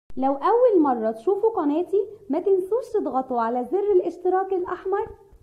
لو أول مرة تشوفوا قناتي ما تنسوش تضغطوا على زر الاشتراك الأحمر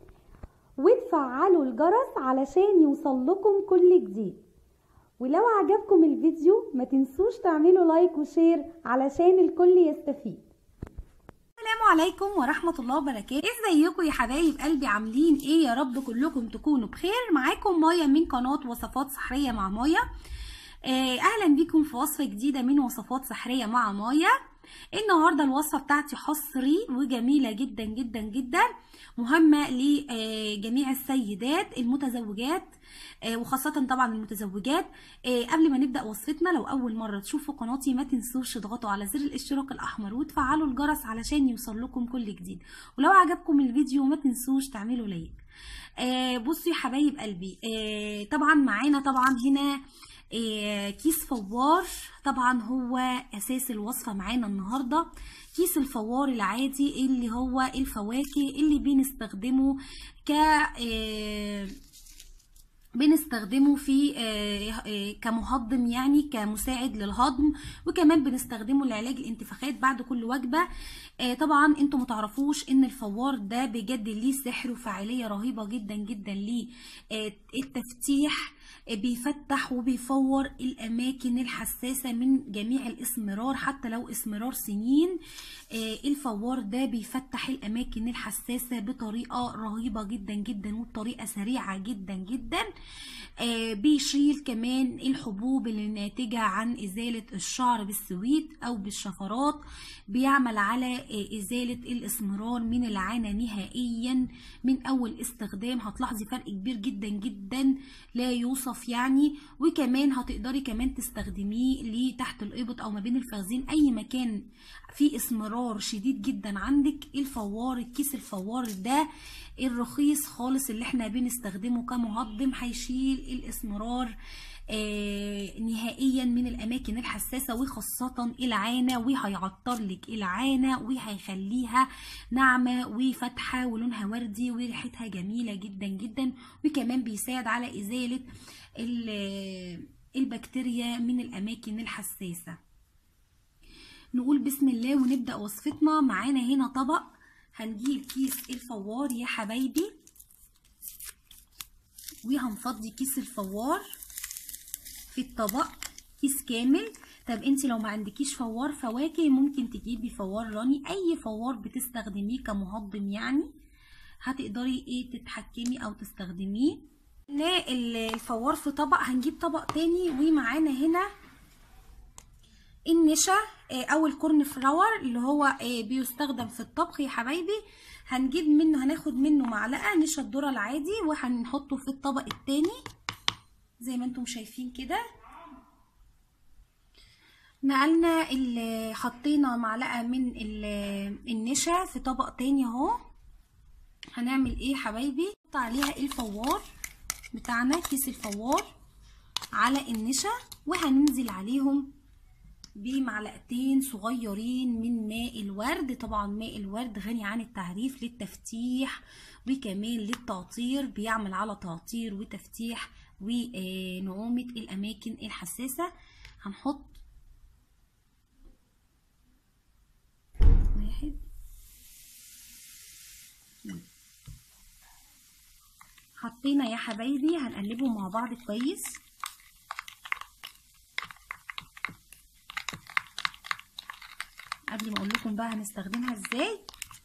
وتفعلوا الجرس علشان يوصل لكم كل جديد ولو عجبكم الفيديو ما تنسوش تعملوا لايك وشير علشان الكل يستفيد السلام عليكم ورحمة الله وبركاته ازيكم يا حبايب قلبي عاملين ايه يا رب كلكم تكونوا بخير معاكم مايا من قناة وصفات سحرية مع مايا آه، اهلا بيكم في وصفة جديدة من وصفات سحرية مع مايا النهاردة الوصفة بتاعتي حصري وجميلة جدا جدا جدا مهمة لجميع السيدات المتزوجات آه، وخاصة طبعا المتزوجات آه، قبل ما نبدأ وصفتنا لو أول مرة تشوفوا قناتي ما تنسوش تضغطوا على زر الاشتراك الأحمر وتفعلوا الجرس علشان يوصل لكم كل جديد ولو عجبكم الفيديو ما تنسوش تعملوا لايك آه، بصوا يا حبايب قلبي آه، طبعا معانا طبعا هنا آه، كيس فوار طبعا هو اساس الوصفه معانا النهارده كيس الفوار العادي اللي هو الفواكه اللي بنستخدمه ك آه، بنستخدمه في آه، آه، كمهضم يعني كمساعد للهضم وكمان بنستخدمه لعلاج الانتفاخات بعد كل وجبة آه، طبعا انتم متعرفوش ان الفوار ده بجد ليه سحر وفاعلية رهيبة جدا جدا للتفتيح بيفتح وبيفور الاماكن الحساسة من جميع الاسمرار حتى لو اسمرار سنين آه، الفوار ده بيفتح الاماكن الحساسة بطريقة رهيبة جدا جدا وبطريقة سريعة جدا جدا آه، بيشيل كمان الحبوب اللي ناتجة عن ازالة الشعر بالسويت او بالشفرات بيعمل على آه، ازالة الاسمرار من العانة نهائيا من اول استخدام هتلاحظي فرق كبير جدا جدا لا يوصف يعني وكمان هتقدري كمان تستخدميه لتحت الابط او ما بين الفخذين اي مكان فيه اسمرار شديد جدا عندك الفوار الكيس الفوار ده الرخيص خالص اللي احنا بنستخدمه كمهضم هيشيل الاسمرار آه نهائيا من الاماكن الحساسه وخاصه العانه وهيعطر لك العانه وهيخليها ناعمه وفاتحه ولونها وردي وريحتها جميله جدا جدا وكمان بيساعد على ازاله ال- البكتيريا من الاماكن الحساسه نقول بسم الله ونبدا وصفتنا معانا هنا طبق هنجيب كيس الفوار يا حبايبي وهنفضي كيس الفوار في الطبق كيس كامل طب انت لو ما عندكيش فوار فواكه ممكن تجيبي فوار راني اي فوار بتستخدميه كمهضم يعني هتقدري ايه تتحكمي او تستخدميه لا الفوار في طبق هنجيب طبق تاني ومعانا هنا النشا آه، او الكورن فلاور اللي هو آه، بيستخدم في الطبخ يا حبايبي هنجيب منه هناخد منه معلقه نشا الذره العادي وهنحطه في الطبق التاني زي ما انتم شايفين كده نقلنا ال- حطينا معلقه من ال- النشا في طبق تاني اهو هنعمل ايه يا حبايبي نحط عليها الفوار بتاعنا كيس الفوار على النشا وهننزل عليهم بمعلقتين صغيرين من ماء الورد طبعا ماء الورد غني عن التعريف للتفتيح وكمان للتعطير بيعمل على تعطير وتفتيح ونعومة الأماكن الحساسة هنحط واحد اتنين. حطينا يا حبايبي هنقلبهم مع بعض كويس قبل ما اقول لكم بقى هنستخدمها ازاي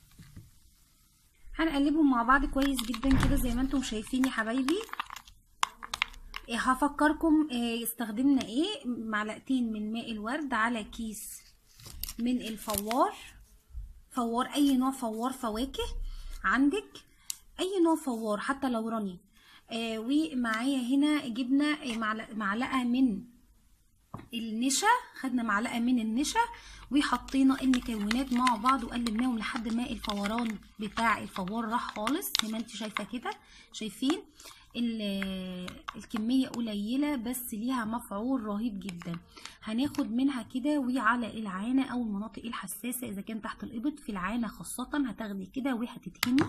هنقلبهم مع بعض كويس جدا كده زي ما انتم شايفين يا حبايبي إيه هفكركم إيه استخدمنا ايه معلقتين من ماء الورد على كيس من الفوار فوار اي نوع فوار فواكه عندك اي نوع فوار حتى لو راني آه ومعايا هنا جبنا إيه معلقه معلقة من النشا خدنا معلقه من النشا وحطينا المكونات مع بعض وقلبناهم لحد ما الفوران بتاع الفوار راح خالص زي ما انت شايفه كده شايفين ال- الكميه قليله بس ليها مفعول رهيب جدا هناخد منها كده وعلى العانه او المناطق الحساسه اذا كان تحت الابط في العانه خاصه هتاخدي كده وهتدهني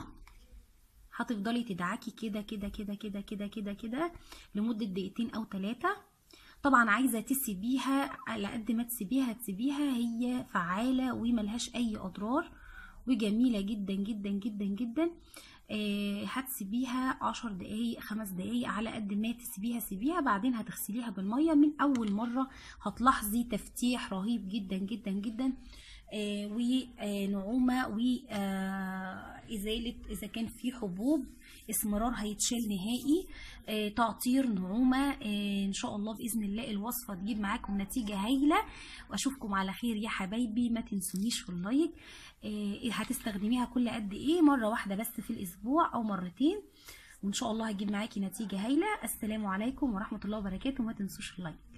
هتفضلي تدعكي كده كده كده كده كده كده كده لمده دقيقتين او ثلاثه طبعا عايزه تسيبيها على قد ما تسيبيها تسيبيها هي فعاله وملهاش اي اضرار وجميله جدا جدا جدا جدا آه، هتسيبيها عشر دقايق خمس دقايق على قد ما تسيبيها سيبيها بعدين هتغسليها بالميه من اول مره هتلاحظي تفتيح رهيب جدا جدا جدا آه، ونعومه وازاله اذا كان في حبوب اسمرار هيتشال نهائي آه، تعطير نعومه آه، ان شاء الله باذن الله الوصفه تجيب معاكم نتيجه هايله واشوفكم على خير يا حبايبي ما تنسونيش في اللايك آه، هتستخدميها كل قد ايه مره واحده بس في الاسبوع او مرتين وان شاء الله هتجيب معاكي نتيجه هايله السلام عليكم ورحمه الله وبركاته ما تنسوش اللايك